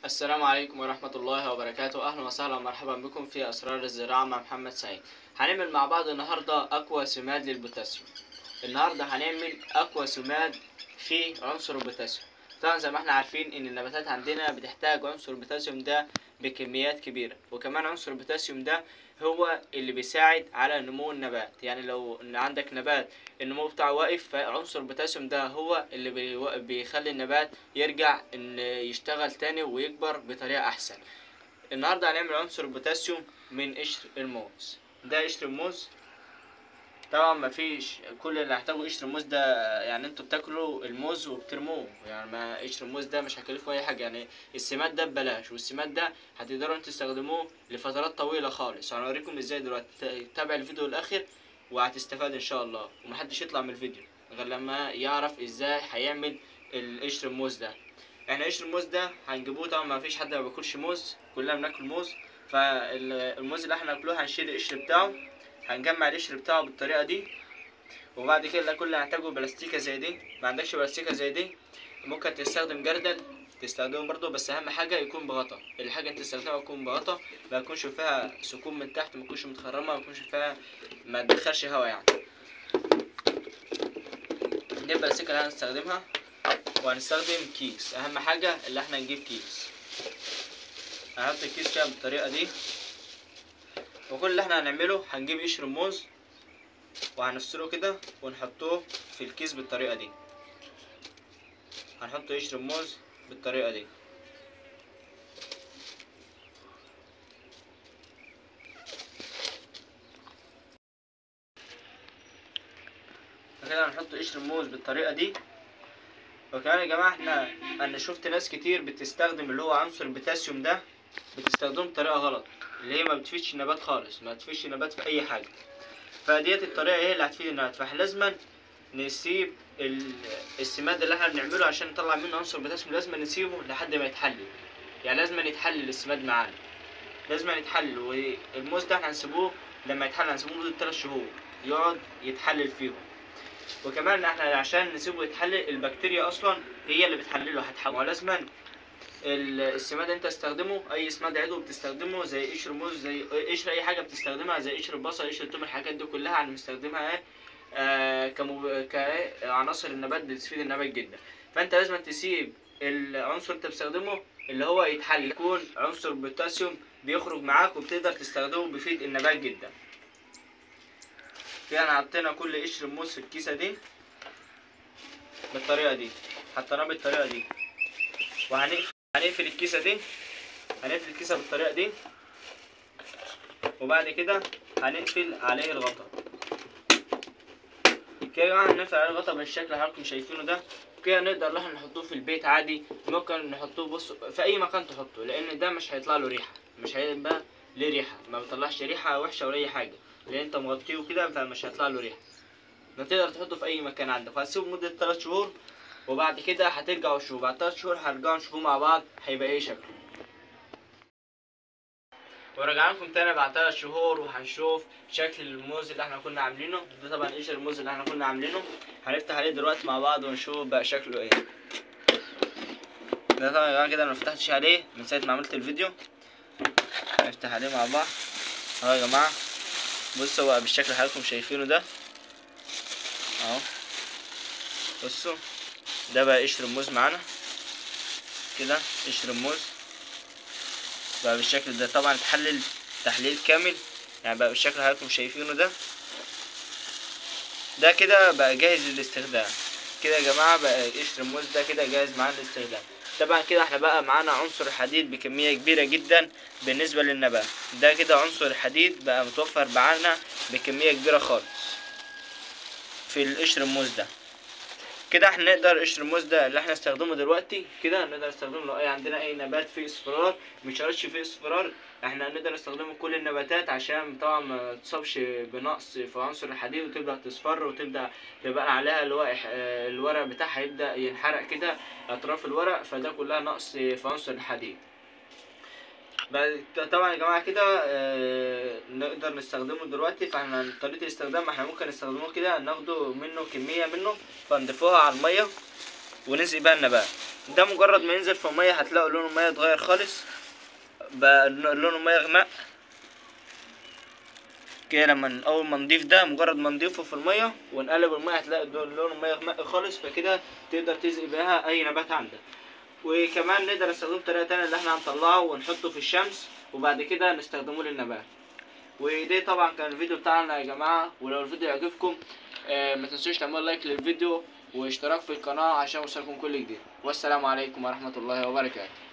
السلام عليكم ورحمة الله وبركاته أهلا وسهلا ومرحبا بكم في أسرار الزراعة مع محمد سعيد هنعمل مع بعض النهاردة أقوى سماد للبوتاسيوم النهاردة هنعمل أقوى سماد في عنصر البوتاسيوم طبعا زي ما احنا عارفين ان النباتات عندنا بتحتاج عنصر البوتاسيوم ده بكميات كبيرة وكمان عنصر البوتاسيوم ده هو اللي بيساعد على نمو النبات يعني لو إن عندك نبات النمو بتاعه واقف فعنصر البوتاسيوم ده هو اللي بيو- بيخلي النبات يرجع ان يشتغل تاني ويكبر بطريقة احسن النهاردة هنعمل عنصر البوتاسيوم من قشر الموز ده قشر الموز طبعا مفيش كل اللي هحتاجه قشر الموز ده يعني انتوا بتاكلوا الموز وبترموه يعني ما قشر الموز ده مش هيكلفكم اي حاجه يعني السماد ده ببلاش والسماد ده هتقدروا انتوا تستخدموه لفترات طويله خالص هنوريكم ازاي دلوقتي ت- تابع الفيديو للاخر وهتستفاد ان شاء الله ومحدش يطلع من الفيديو غير لما يعرف ازاي هيعمل القشر الموز ده احنا قشر الموز ده هنجيبوه طبعا ما فيش حد ما بياكلش موز كلنا بناكل موز فالموز اللي احنا ناكلوه هنشيل القشر بتاعه هنجمع القشر بتاعه بالطريقه دي وبعد كده كل اللي هنحتاجه بلاستيكه زي دي ما عندكش بلاستيكه زي دي ممكن تستخدم جردل تستخدمه برضو بس اهم حاجه يكون بغطا الحاجه انت تستخدمها يكون بغطا ما يكونش فيها سكون من تحت ما يكونش متخرمه ما يكونش فيها ما تدخلش هوا يعني دي البلاستيكه اللي هنستخدمها وهنستخدم كيس اهم حاجه اللي احنا نجيب كيس هنحط الكيس كده بالطريقه دي وكل اللي احنا هنعمله هنجيب قشر موز وهنفصله كده ونحطوه في الكيس بالطريقه دي هنحط قشر الموز بالطريقه دي كده هنحط قشر الموز بالطريقه دي وكمان يا جماعه احنا انا شفت ناس كتير بتستخدم اللي هو عنصر البوتاسيوم ده بتستخدمه بطريقه غلط اللي هي ما بتفيدش النبات خالص ما تفيدش النبات في اي حاجه فديت الطريقه هي اللي هتفيد النبات فاحنا لازم نسيب ال- السماد اللي احنا بنعمله عشان نطلع منه عنصر البوتاسيوم لازم نسيبه لحد ما يتحلل يعني لازم يتحلل السماد معانا لازم يتحلل والموز ده احنا هنسيبوه لما يتحلل هنسيبوه لمده 3 شهور يقعد يتحلل فيهم وكمان احنا عشان نسيبه يتحلل البكتيريا اصلا هي اللي بتحلله هتحول لازم ال- السماد انت تستخدمه اي سماد عضوي بتستخدمه زي قشر موز زي قشر اي حاجه بتستخدمها زي قشر البصل قشر التوم الحاجات دي كلها هنستخدمها ايه آه كمب... كعناصر النبات بتفيد النبات جدا فانت لازم تسيب العنصر انت بتستخدمه اللي هو يتحلل يكون عنصر البوتاسيوم بيخرج معاك وبتقدر تستخدمه بيفيد النبات جدا كده انا حطينا كل قشر الموز في الكيسه دي بالطريقه دي حطيناه بالطريقه دي وهنقفل هنقفل الكيسه دي هنقفل الكيسه بالطريقه دي وبعد كده هنقفل عليه الغطا كده يا جماعه هنقفل عليه الغطا بالشكل اللي حضراتكم شايفينه ده كده نقدر ان احنا نحطوه في البيت عادي ممكن نحطوه بص في اي مكان تحطه لان ده مش هيطلع له ريحه مش هيبقى ليه ريحه ما بيطلعش ريحه وحشه ولا اي حاجه لان انت مغطيه كده فمش هيطلع له ريحه تقدر تحطه في اي مكان عندك وهتسيبه لمده 3 شهور وبعد كده هترجعوا تشوفوا بعد 3 شهور هنرجعوا نشوفوه مع بعض هيبقى ايه شكله ورجع لكم تاني بعد 3 شهور وهنشوف شكل الموز اللي احنا كنا عاملينه ده طبعا قشر الموز اللي احنا كنا عاملينه هنفتح عليه دلوقتي مع بعض ونشوف بقى شكله ايه ده طبعا يا جماعه كده انا مفتحتش عليه من ساعه ما عملت الفيديو هنفتح عليه مع بعض اهو يا جماعه بصوا بقى بالشكل اللي حضراتكم شايفينه ده اهو بصوا ده بقى قشر الموز معانا كده قشر الموز بقى بالشكل ده طبعا اتحلل تحليل كامل يعني بقى بالشكل اللي حضراتكم شايفينه ده ده كده بقى جاهز للاستخدام كده يا جماعه بقى قشر الموز ده كده جاهز معانا للاستخدام طبعا كده احنا بقى معانا عنصر الحديد بكميه كبيره جدا بالنسبه للنبات ده كده عنصر الحديد بقى متوفر معانا بكميه كبيره خالص في القشر الموز ده كده احنا نقدر قشر الموز ده اللي احنا نستخدمه دلوقتي كده نقدر نستخدمه لو اي عندنا اي نبات فيه اصفرار مش هرش فيه اصفرار احنا نقدر نستخدمه كل النباتات عشان طبعا ما تصابش بنقص في عنصر الحديد وتبدا تصفر وتبدا تبقى عليها اللي هو إح- اه الورق بتاعها يبدا ينحرق كده اطراف الورق فده كلها نقص في عنصر الحديد بعد طبعا يا جماعه كده آه، نقدر نستخدمه دلوقتي فاحنا طريقه الاستخدام احنا ممكن نستخدمه كده ناخده منه كميه منه فنضيفوها على الميه ونسقي بقى النبات ده مجرد ما ينزل في الميه هتلاقوا لون الميه اتغير خالص بقى لون الميه غمق كده لما ن- اول ما نضيف ده مجرد ما نضيفه في الميه ونقلب الميه هتلاقي دو- لون الميه غمق خالص فكده تقدر تسقي بيها اي نبات عندك وكمان نقدر نستخدمه بطريقه تانية اللي احنا هنطلعه ونحطه في الشمس وبعد كده نستخدمه للنبات ودي طبعا كان الفيديو بتاعنا يا جماعه ولو الفيديو عجبكم آه، ما تنسوش تعملوا لايك للفيديو واشتراك في القناه عشان يوصلكم كل جديد والسلام عليكم ورحمه الله وبركاته